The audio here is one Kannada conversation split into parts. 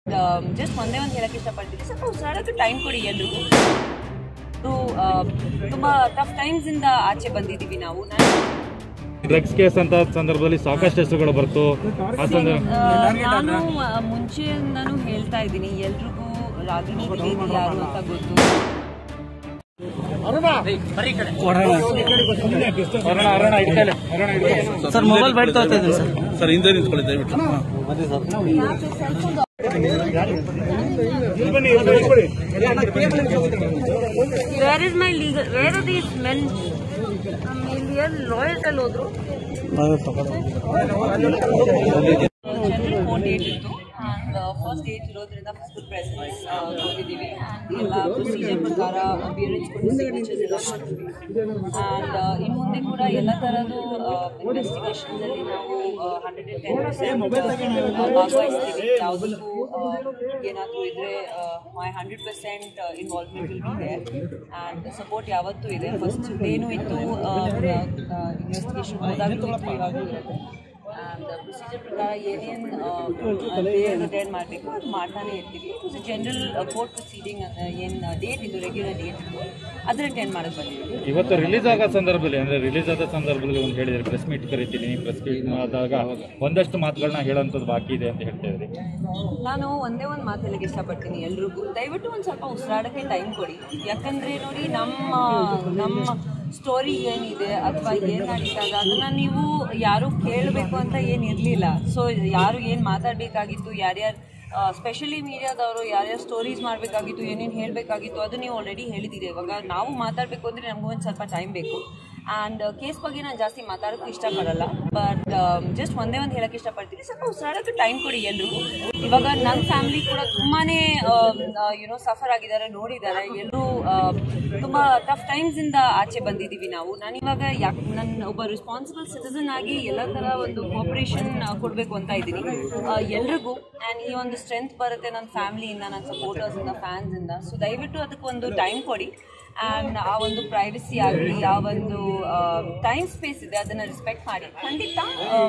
ಜಸ್ಟ್ ಒಂದೇ ಒಂದು ಹೇಳಕ್ಕೆ ಇಷ್ಟಪಡ್ತೀನಿ ಸ್ವಲ್ಪ ಉಸಿರಾಡೋಕ್ಕೆ ಟೈಮ್ ಕೊಡಿ ಎಲ್ರಿಗೂ ಅದು ತುಂಬ ಟಫ್ ಟೈಮ್ಸಿಂದ ಆಚೆ ಬಂದಿದ್ದೀವಿ ನಾವು ನಾನು ಡ್ರಗ್ಸ್ ಕೇಸ್ ಅಂತ ಸಂದರ್ಭದಲ್ಲಿ ಸಾಕಷ್ಟು ಹೆಸರುಗಳು ಬರ್ತು ಆ ಸಂದರ್ಭ ಆ, ನಾನು ಆ, ಮುಂಚೆಯಿಂದನೂ ಹೇಳ್ತಾ ಇದ್ದೀನಿ ಎಲ್ರಿಗೂ ರಾಗಿಣಿ ದ್ವಿವೇದಿ ಯಾರು ಅಂತ ಗೊತ್ತು ಅರುಣ ಅರುಣ ಇಟ್ಕೊಳ್ಳಿ ಅರುಣ ಇಟ್ಕೊಳ್ಳಿ. ಸರ್ ಮೊಬೈಲ್ ಬೈಟ್ ತಗೋತಾ ಇದ್ದೀನಿ ಸರ್ ಸರ್ ಹಿಂದೆ ನಿಂತ್ಕೊಳ್ಳಿ ದಯವಿಟ್ಟು where is my legal where are these men ಇಲ್ಲಿ ಲಾಯರ್ ಅಲ್ಲಿ ಹೋದ್ರು ಜನರಲ್ ಕೋರ್ಟ್ ಡೇಟ್ ಇತ್ತು ಆ್ಯಂಡ್ ಫಸ್ಟ್ ಡೇಟ್ ಇರೋದ್ರಿಂದ ಫಸ್ಟ್ ಪ್ರೆಸೆನ್ಸ್ ಹೋಗಿದ್ದೀವಿ ಆ್ಯಂಡ್ ಎಲ್ಲ ಪ್ರೊಸೀಜರ್ ಪ್ರಕಾರ ಅಪಿಯರೆನ್ಸ್ ಕೊಟ್ಟು ಸಿಗ್ನೇಚರ್ಸ್ ಎಲ್ಲ ಮಾಡ್ತೀವಿ ಆ್ಯಂಡ್ ಇನ್ನು ಮುಂದೆ ಕೂಡ ಎಲ್ಲ ಥರದ್ದು ಇನ್ವೆಸ್ಟಿಗೇಷನ್ಸಲ್ಲಿ ನಾವು ಹಂಡ್ರೆಡ್ ಆ್ಯಂಡ್ ಟೆನ್ ಪರ್ಸೆಂಟ್ ಭಾಗವಹಿಸ್ತೀವಿ ಯಾವುದಕ್ಕೂ ಏನಾದರೂ ಇದ್ದರೆ my hundred percent involvement will be there and support ಯಾವತ್ತೂ ಇದೆ ಫಸ್ಟ್ ಏನು ಇತ್ತು ಇನ್ವೆಸ್ಟಿಗೇಷನ್ ಹೋದಾಗಲೂ ಇತ್ತು ಇವಾಗಲೂ ಇರುತ್ತೆ ಆ್ಯಂಡ್ ಪ್ರೊಸೀಜರ್ ಪ್ರಕಾರ ಏನೇನು ರಿಟೈರ್ ಮಾಡಬೇಕು ಅದು ಮಾಡ್ತಾನೆ ಇರ್ತೀವಿ ಇಟ್ಸ್ ಜನರಲ್ ಕೋರ್ಟ್ ಪ್ರೊಸೀಡಿಂಗ್ ಏನು ಡೇಟ್ ಇದು ರೆಗ್ಯುಲರ್ ಡೇಟ್ ಇತ್ತು ಅದನ್ನ ಅಟೆಂಡ್ ಮಾಡಕ್ಕೆ ಬಂದಿದ್ದೀವಿ ಇವತ್ತು ರಿಲೀಸ್ ಆಗೋ ಸಂದರ್ಭದಲ್ಲಿ ಅಂದ್ರೆ ರಿಲೀಸ್ ಆದ ಸಂದರ್ಭದಲ್ಲಿ ಒಂದು ಹೇಳಿದ್ರೆ ಪ್ರೆಸ್ ಮೀಟ್ ಕರಿತೀನಿ ಪ್ರೆಸ್ ಮೀಟ್ ಆದಾಗ ಒಂದಷ್ಟು ಮಾತುಗಳನ್ನ ಹೇಳೋಂಥದ್ದು ಬಾಕಿ ಇದೆ ಅಂತ ಹೇಳ್ತಾ ಇದ್ರಿ ನಾನು ಒಂದೇ ಒಂದು ಮಾತು ಹೇಳಕ್ಕೆ ಇಷ್ಟಪಡ್ತೀನಿ ಎಲ್ರಿಗೂ ದಯವಿಟ್ಟು ಒಂದು ಸ್ವಲ್ಪ ಉಸಿರಾಡೋಕ್ಕೆ ಟೈಮ್ ಕೊಡಿ ಯಾಕಂದರೆ ನೋಡಿ ನಮ್ಮ ನಮ್ಮ ಸ್ಟೋರಿ ಏನಿದೆ ಅಥವಾ ಏನು ನಡೀತಾ ಇದೆ ಅದನ್ನು ನೀವು ಯಾರು ಕೇಳಬೇಕು ಅಂತ ಏನು ಇರಲಿಲ್ಲ ಸೊ ಯಾರು ಏನು ಮಾತಾಡಬೇಕಾಗಿತ್ತು ಯಾರ್ಯಾರು ಸ್ಪೆಷಲಿ ಮೀಡಿಯಾದವರು ಯಾರ್ಯಾರು ಸ್ಟೋರೀಸ್ ಮಾಡಬೇಕಾಗಿತ್ತು ಏನೇನು ಹೇಳಬೇಕಾಗಿತ್ತು ಅದು ನೀವು ಆಲ್ರೆಡಿ ಹೇಳಿದ್ದೀರಿ ಇವಾಗ ನಾವು ಮಾತಾಡಬೇಕು ಅಂದರೆ ನಮಗೂ ಒಂದು ಸ್ವಲ್ಪ ಟೈಮ್ ಬೇಕು ಆ್ಯಂಡ್ ಕೇಸ್ ಬಗ್ಗೆ ನಾನು ಜಾಸ್ತಿ ಮಾತಾಡೋಕ್ಕೂ ಇಷ್ಟಪಡಲ್ಲ ಬಟ್ ಜಸ್ಟ್ ಒಂದೇ ಒಂದು ಹೇಳಕ್ಕೆ ಇಷ್ಟಪಡ್ತೀನಿ ಸ್ವಲ್ಪ ಉಸಿರಾಡೋಕ್ಕೆ ಟೈಮ್ ಕೊಡಿ ಎಲ್ರಿಗೂ ಇವಾಗ ನನ್ನ ಫ್ಯಾಮಿಲಿ ಕೂಡ ತುಂಬಾ ಯುನೋ ಸಫರ್ ಆಗಿದ್ದಾರೆ ನೋಡಿದ್ದಾರೆ ಎಲ್ಲರೂ ತುಂಬ ಟಫ್ ಟೈಮ್ಸಿಂದ ಆಚೆ ಬಂದಿದ್ದೀವಿ ನಾವು ನಾನು ಇವಾಗ ಯಾಕೆ ನನ್ನ ಒಬ್ಬ ರೆಸ್ಪಾನ್ಸಿಬಲ್ ಸಿಟಿಸನ್ ಆಗಿ ಎಲ್ಲ ಥರ ಒಂದು ಕೋಪರೇಷನ್ ಕೊಡಬೇಕು ಅಂತ ಇದ್ದೀನಿ ಎಲ್ರಿಗೂ ಆ್ಯಂಡ್ ಈ ಒಂದು ಸ್ಟ್ರೆಂತ್ ಬರುತ್ತೆ ನನ್ನ ಫ್ಯಾಮಿಲಿಯಿಂದ ನನ್ನ ಸಪೋರ್ಟರ್ಸಿಂದ ಫ್ಯಾನ್ಸಿಂದ ಸೊ ದಯವಿಟ್ಟು ಅದಕ್ಕೊಂದು ಟೈಮ್ ಕೊಡಿ ಆ್ಯಂಡ್ ಆ ಒಂದು ಪ್ರೈವಸಿ ಆಗಲಿ ಆ ಒಂದು ಟೈಮ್ ಸ್ಪೇಸ್ ಇದೆ ಅದನ್ನು ರೆಸ್ಪೆಕ್ಟ್ ಮಾಡಿ ಖಂಡಿತ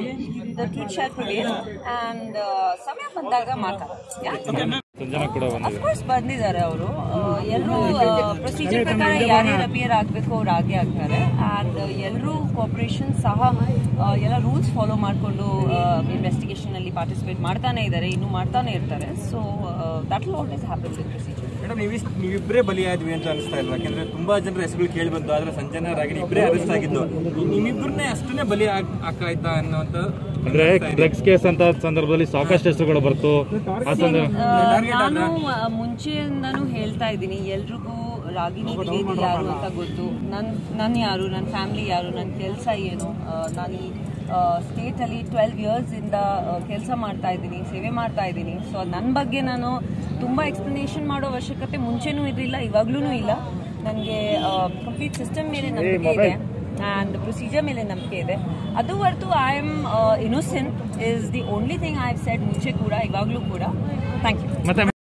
the truth shall prevail and ಸಮಯ ಬಂದಾಗ ಮಾತಾಡೋಣ ಸಂಜನಾ ಕೂಡ ಬಂದಿದೆ ಅಫ್ಕೋರ್ಸ್ ಬಂದಿದ್ದಾರೆ ಅವರು ಎಲ್ಲರೂ ಪ್ರೊಸೀಜರ್ ಪ್ರಕಾರ ಯಾರ್ಯಾರು ಅಪಿಯರ್ ಆಗಬೇಕು ಅವ್ರು ಆಗೇ ಆಗ್ತಾರೆ ಆ್ಯಂಡ್ ಎಲ್ಲರೂ ಕೋಪರೇಷನ್ ಸಹ ಆ, ಎಲ್ಲ ರೂಲ್ಸ್ ಫಾಲೋ ಮಾಡಿಕೊಂಡು ಇನ್ವೆಸ್ಟಿಗೇಷನಲ್ಲಿ ಪಾರ್ಟಿಸಿಪೇಟ್ ಮಾಡ್ತಾನೆ ಇದ್ದಾರೆ ಇನ್ನೂ ಮಾಡ್ತಾನೆ ಇರ್ತಾರೆ so that will always happen with procedure madam ನೀವು ನೀವಿಬ್ಬರೇ ಬಲಿಯಾದ್ವಿ ಅಂತ ಅನಿಸ್ತಾ ಇಲ್ವಾ ಯಾಕಂದ್ರೆ ತುಂಬಾ ಜನರ ಹೆಸರುಗಳು ಕೇಳಿ ಬಂತು ಆದ್ರೆ ಸಂಜನಾ ರಾಗಿಣಿ ಇಬ್ಬರೇ ಅರೆಸ್ಟ್ ಆಗಿದ್ದು ನಿಮ್ಮಿಬ್ಬರನ್ನೇ ಅಷ್ಟನ್ನೇ ಬಲಿ ಆಗ್- ಆಕಾಯ್ತಾ ಅನ್ನೋಂಥ ಅಂದ್ರೆ ಡ್ರಗ್ಸ್ ಕೇಸ್ ಅಂತ ಸಂದರ್ಭದಲ್ಲಿ ಸಾಕಷ್ಟು ಹೆಸರುಗಳು ಬರ್ತು ಆ ಸಂದರ್ಭ ನಾನು ಆ, ಮುಂಚೆಯಿಂದನೂ ಹೇಳ್ತಾ ಇದ್ದೀನಿ ಎಲ್ರಿಗೂ ರಾಗಿಣಿ ದ್ವಿವೇದಿ ಯಾರು ಅಂತ ಗೊತ್ತು ನನ್ನ ನನ್ನ ಯಾರು ನನ್ನ ಫ್ಯಾಮಿಲಿ ಯಾರು ನನ್ನ ಕೆಲಸ ಏನು ಆ, ನಾನು ಈ ಸ್ಟೇಟಲ್ಲಿ ಟ್ವೆಲ್ವ್ ಇಯರ್ಸಿಂದ ಕೆಲಸ ಮಾಡ್ತಾ ಇದ್ದೀನಿ ಸೇವೆ ಮಾಡ್ತಾ ಇದ್ದೀನಿ ಸೊ ನನ್ನ ಬಗ್ಗೆ ನಾನು ತುಂಬ ಎಕ್ಸ್ಪ್ಲನೇಷನ್ ಮಾಡೋ ಅವಶ್ಯಕತೆ ಮುಂಚೆನೂ ಇರಲಿಲ್ಲ ಇವಾಗ್ಲೂ ಇಲ್ಲ ನನಗೆ ಕಂಪ್ಲೀಟ್ ಸಿಸ್ಟಮ್ ಮೇಲೆ ನಂಬಿಕೆ ಇದೆ ಆ್ಯಂಡ್ ಪ್ರೊಸೀಜರ್ ಮೇಲೆ ನಂಬಿಕೆ ಇದೆ ಅದು ಹೊರತು I am innocent is the only thing I have said ಮುಂಚೆ ಕೂಡ ಇವಾಗಲೂ ಕೂಡ ಥ್ಯಾಂಕ್ ಯು ಮತ್ತೆ